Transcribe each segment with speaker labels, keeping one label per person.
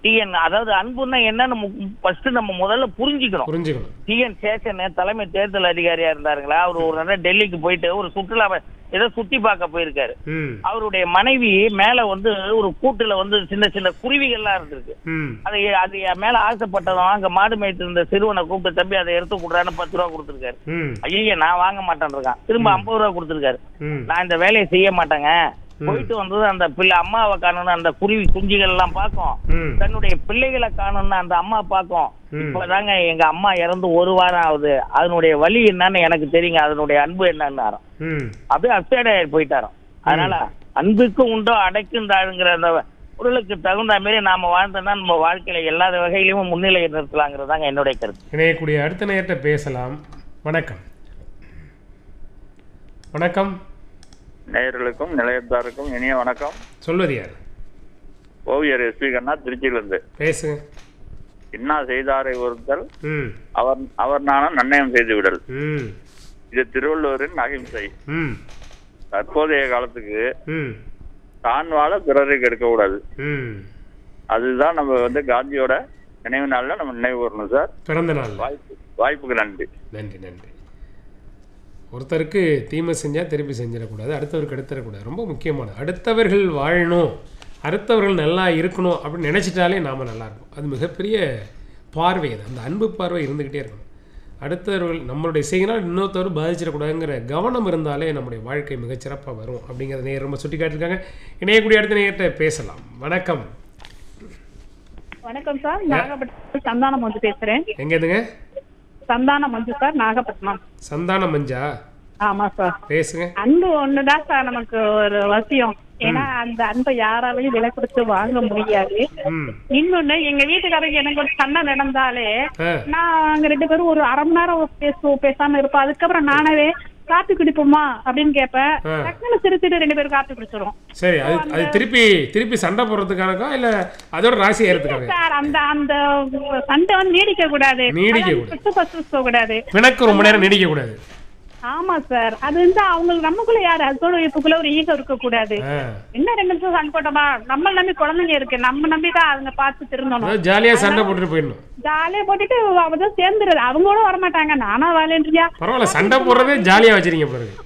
Speaker 1: TN அதாவது அன்புன்னா என்னன்னு first நம்ம முதல்ல புரிஞ்சுக்கணும்
Speaker 2: புரிஞ்சுக்கணும்
Speaker 1: டிஎன் சேஷன் தலைமை தேர்தல் அதிகாரியா இருந்தாருங்களா அவர் ஒரு தடவை டெல்லிக்கு போயிட்டு ஒரு சுற்றுலா ஏதோ சுத்தி பார்க்க போயிருக்காரு
Speaker 2: ம்
Speaker 1: அவருடைய மனைவி மேல வந்து ஒரு கூட்டுல வந்து சின்ன சின்ன குருவிகள்லாம் இருந்திருக்கு
Speaker 2: ம்
Speaker 1: அது அது என் மேல ஆசைப்பட்டதும் அங்க மாடு மேய்த்து இருந்த சிறுவனை கூப்பிட்டு தம்பி அதை எடுத்து கொடுறான்னு பத்து ரூபா கொடுத்துருக்காரு
Speaker 2: ம்
Speaker 1: ஐயோ நான் வாங்க மாட்டேன் இருக்கான் திரும்ப ஐம்பது ரூபா கொடுத்துருக்காரு
Speaker 2: ம்
Speaker 1: நான் இந்த வேலையை செய்ய மாட்டேங்க போயிட்டு வந்தது அந்த பிள்ளை அம்மாவை காணணும் அந்த குருவி குஞ்சுகள் எல்லாம் பார்க்கும்
Speaker 2: ம்
Speaker 1: தன்னுடைய பிள்ளைகளை காணணும்னு அந்த அம்மா பார்க்கும்
Speaker 2: ம்.
Speaker 1: இப்பதாங்க எங்க அம்மா இறந்து ஒரு வாரம் ஆகுது அதனுடைய வலி என்னன்னு எனக்கு தெரியுங்க அதனுடைய அன்பு என்னன்னு
Speaker 2: ம்
Speaker 1: அப்படியே அப்சைட் ஆகி போயிட்டாராம் அதனால அன்புக்கு உண்டோ அடைக்கும் தாழுங்கிற அந்த உடலுக்கு தகுந்த மாதிரி நாம வாழ்ந்தோம்னா நம்ம வாழ்க்கையில எல்லா வகையிலுமே முன்னிலை நிறுத்தலாங்கிறதாங்க என்னுடைய கருத்து
Speaker 2: இணையக்கூடிய அடுத்த நேரத்தை பேசலாம் வணக்கம் வணக்கம்
Speaker 3: நேயர்களுக்கும் நிலையத்தாருக்கும் இனிய வணக்கம்
Speaker 2: சொல்வது யார்
Speaker 3: ஓவியர் எஸ் பி கண்ணா திருச்சியிலிருந்து
Speaker 2: பேசுங்க
Speaker 3: இன்னா செய்தாரை ஒருத்தல்
Speaker 2: ம்
Speaker 3: அவர் அவர் நானும் நன்னயம் செய்து விடல்
Speaker 2: ம்
Speaker 3: இது திருவள்ளுவரின் அகிம்சை
Speaker 2: ம்
Speaker 3: தற்போதைய காலத்துக்கு
Speaker 2: ம்
Speaker 3: தான் வாழ பிறரை கெடுக்கக்கூடாது
Speaker 2: ம்
Speaker 3: அதுதான் நம்ம வந்து காந்தியோட நினைவு நாள்ல நம்ம நினைவு கூறணும் சார்
Speaker 2: பிறந்த நாள்
Speaker 3: வாய்ப்பு வாய்ப்புக்கு நன்றி
Speaker 2: நன்றி நன்றி ஒருத்தருக்கு தீமை செஞ்சால் திருப்பி செஞ்சிடக்கூடாது அடுத்தவருக்கு எடுத்துடக்கூடாது ரொம்ப முக்கியமானது அடுத்தவர்கள் வாழணும் அடுத்தவர்கள் நல்லா இருக்கணும் அப்படின்னு நினச்சிட்டாலே நாம் நல்லா இருக்கும் அது மிகப்பெரிய பார்வை அது அந்த அன்பு பார்வை இருந்துக்கிட்டே இருக்கணும் அடுத்தவர்கள் நம்மளுடைய செய்யினால் இன்னொருத்தவர் பாதிச்சிடக்கூடாதுங்கிற கவனம் இருந்தாலே நம்முடைய வாழ்க்கை மிகச்சிறப்பாக வரும் அப்படிங்கிறத நேர் ரொம்ப சுட்டி காட்டியிருக்காங்க இணையக்கூடிய அடுத்த நேரத்தை பேசலாம் வணக்கம்
Speaker 4: வணக்கம் சார் நாகப்பட்டினம் சந்தானம் மஞ்சு பேசுறேன்
Speaker 2: எங்கேதுங்க
Speaker 4: சந்தானம் மஞ்சு சார் நாகப்பட்டினம்
Speaker 2: சந்தான மஞ்சா
Speaker 4: ஆமா சார்
Speaker 2: பேசுங்க
Speaker 4: அன்பு ஒண்ணுதான் சார் நமக்கு ஒரு வசியம் ஏன்னா அந்த அன்பை யாராலையும் விலை கொடுத்து வாங்க முடியாது
Speaker 2: ம்
Speaker 4: இன்னொன்னு எங்க வீட்டுக்காரங்க எனக்கு ஒரு சண்டை நடந்தாலே
Speaker 2: ஆ
Speaker 4: நான் அங்க ரெண்டு பேரும் ஒரு அரை மணி நேரம் பேசுவோம் பேசாம இருப்போம் அதுக்கப்புறம் நானவே காப்பி குடிப்போமா அப்படின்னு கேட்பேன்
Speaker 2: ஆ.
Speaker 4: டக்குன்னு சிரிச்சுட்டு ரெண்டு பேரும் காப்பி குடிச்சிடும்
Speaker 2: சரி அது அது திருப்பி திருப்பி சண்டை போடுறதுக்கானக்கா இல்ல அதோட ராசி ஏறதுக்காக
Speaker 4: சார் அந்த அந்த சண்டை வந்து நீடிக்க கூடாது
Speaker 2: நீடிக்க
Speaker 4: அதான்
Speaker 2: கூடாது.
Speaker 4: பத்து பத்து போக கூடாது
Speaker 2: பிணக்கு ரொம்ப நேரம் நீடிக்க கூடாது
Speaker 4: ஆமா சார் அது வந்து அவங்களுக்கு நமக்குள்ள யாரு ஹஸ்பண்ட் ஒய்ஃபுக்குள்ள ஒரு ஈகோ இருக்க கூடாது
Speaker 2: ஆ.
Speaker 4: என்ன ரெண்டு நிமிஷம் சண்டை போட்டோமா நம்ம நம்பி குழந்தைங்க இருக்கு நம்ம நம்பி தான் அதுங்க பார்த்து திருந்தணும்
Speaker 2: அதாவது ஜாலியா சண்டை போட்டுட்டு போயிடணும்
Speaker 4: ஜாலியா போட்டுட்டு அவதான் சேர்ந்துருது அவங்களும் வரமாட்டாங்க நானா வாழேன்றியா
Speaker 2: பரவாயில்ல சண்டை போடுறதே ஜாலியா வச்சிருங்க பிறகு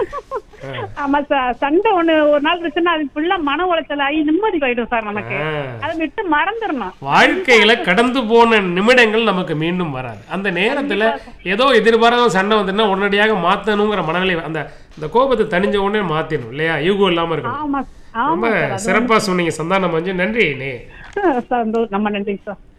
Speaker 4: ஆமா சார் சண்டை ஒண்ணு ஒரு நாள் இருந்துச்சுன்னா அது ஃபுல்லா மன உளைச்சல் ஆகி நிம்மதி போயிடும் சார் நமக்கு
Speaker 2: ஆ.
Speaker 4: அதை விட்டு மறந்துடணும்
Speaker 2: வாழ்க்கையில கடந்து போன நிமிடங்கள் நமக்கு மீண்டும் வராது அந்த நேரத்துல ஏதோ எதிர்பாராத சண்டை வந்துன்னா உடனடியாக மாத்தணுங்கிற மனநிலை அந்த அந்த கோபத்தை தணிஞ்ச உடனே மாத்திடணும் இல்லையா ஈகோ இல்லாம இருக்கணும்
Speaker 4: ஆமா
Speaker 2: ரொம்ப
Speaker 4: ஆமா சார்
Speaker 2: சிறப்பா சொன்னீங்க சந்தானம் மஞ்சு நன்றி நே
Speaker 4: சந்தோஷம் நம்ம நன்றி சார்